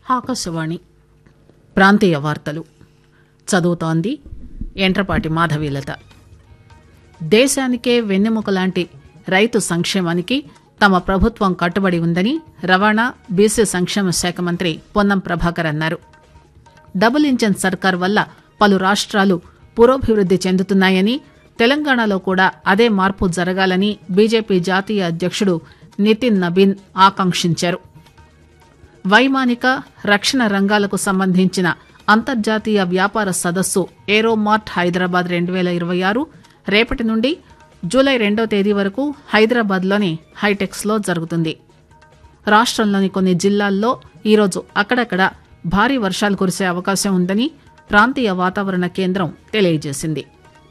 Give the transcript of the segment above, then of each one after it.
ఆకాశవాణి ప్రాంతీయ వార్తలు చదువుతోంది ఎంట్రపాటి మాధవీలత దేశానికే వెన్నెముక లాంటి రైతు సంక్షేమానికి తమ ప్రభుత్వం కట్టుబడి ఉందని రవాణా బీసీ సంక్షేమ శాఖ మంత్రి పొన్నం ప్రభాకర్ అన్నారు డబుల్ ఇంజన్ సర్కార్ వల్ల పలు రాష్ట్రాలు పురోభివృద్ది చెందుతున్నాయని తెలంగాణలో కూడా అదే మార్పు జరగాలని బీజేపీ జాతీయ అధ్యక్షుడు నితిన్ నబీన్ ఆకాంక్షించారు వైమానిక రక్షణ రంగాలకు సంబంధించిన అంతర్జాతీయ వ్యాపార సదస్సు ఏరోమార్ట్ హైదరాబాద్ రెండు వేల ఇరవై ఆరు రేపటి నుండి జూలై రెండో తేదీ వరకు హైదరాబాద్లోని హైటెక్స్లో జరుగుతుంది రాష్ట్రంలోని కొన్ని జిల్లాల్లో ఈరోజు అక్కడక్కడ భారీ వర్షాలు కురిసే అవకాశం ఉందని ప్రాంతీయ వాతావరణ కేంద్రం తెలియజేసింది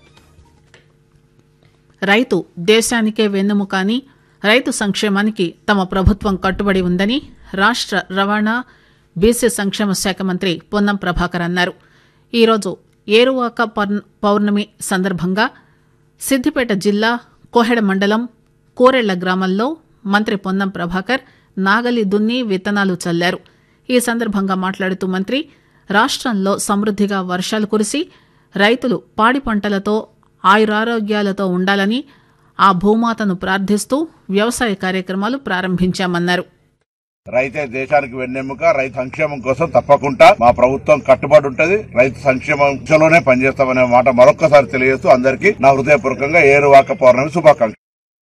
రైతు దేశానికే వెన్నెముక అని రైతు సంక్షేమానికి తమ ప్రభుత్వం కట్టుబడి ఉందని రాష్ట్ర రవాణా బీసీ సంక్షేమ శాఖ మంత్రి పొన్నం ప్రభాకర్ అన్నారు ఈరోజు ఏరువాక పౌర్ణ- పౌర్ణమి సందర్భంగా సిద్దిపేట జిల్లా కోహెడ మండలం కోరెళ్ల గ్రామంలో మంత్రి పొన్నం ప్రభాకర్ నాగలి దున్ని విత్తనాలు చల్లారు ఈ సందర్భంగా మాట్లాడుతూ మంత్రి రాష్ట్రంలో సమృద్దిగా వర్షాలు కురిసి రైతులు పాడి పంటలతో ఆయురారోగ్యాలతో ఉండాలని ఆ భూమాతను ప్రార్థిస్తూ వ్యవసాయ కార్యక్రమాలు ప్రారంభించామన్నారు రైతే దేశానికి వెన్నెముక రైతు సంక్షేమం కోసం తప్పకుండా మా ప్రభుత్వం కట్టుబడి ఉంటది రైతు సంక్షేమం దిశలోనే పనిచేస్తామనే మాట మరొక్కసారి తెలియజేస్తూ అందరికీ నా హృదయపూర్వకంగా ఏరువాక పౌర్ణమి శుభాకాంక్షలు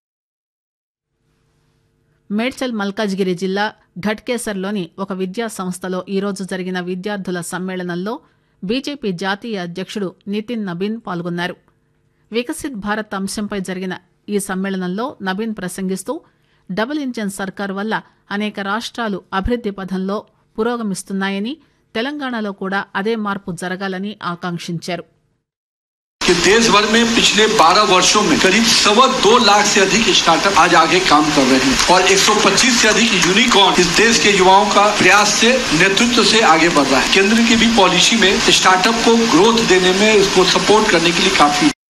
మేడ్చల్ మల్కాజ్గిరి జిల్లా ఘట్కేసర్లోని ఒక విద్యా సంస్థలో ఈరోజు జరిగిన విద్యార్థుల సమ్మేళనంలో బీజేపీ జాతీయ అధ్యక్షుడు నితిన్ నబీన్ పాల్గొన్నారు వికసిత్ భారత్ అంశంపై జరిగిన ఈ సమ్మేళనంలో నబీన్ ప్రసంగిస్తూ డబుల్ ఇంజన్ సర్కార్ వల్ల అనేక రాష్ట్రాలు అభివృద్ది పథంలో పురోగమిస్తున్నాయని తెలంగాణలో కూడా అదే మార్పు జరగాలని ఆకాంక్షించారు कि देश भर में पिछले 12 वर्षों में करीब सवा दो लाख से अधिक स्टार्टअप आज आगे काम कर रहे हैं और 125 से अधिक यूनिकॉर्न इस देश के युवाओं का प्रयास से नेतृत्व से आगे बढ़ रहा है केंद्र की भी पॉलिसी में स्टार्टअप को ग्रोथ देने में इसको सपोर्ट करने के लिए काफी है।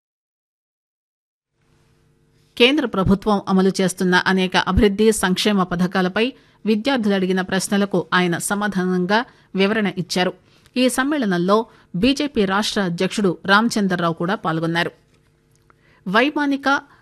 కేంద్ర ప్రభుత్వం అమలు చేస్తున్న అనేక అభివృద్ది సంక్షేమ పథకాలపై విద్యార్థులు అడిగిన ప్రశ్నలకు ఆయన సమాధానంగా వివరణ ఇచ్చారు ఈ సమ్మేళనంలో బీజేపీ రాష్ట్ర అధ్యక్షుడు రామచందర్రావు కూడా పాల్గొన్నారు వైమానిక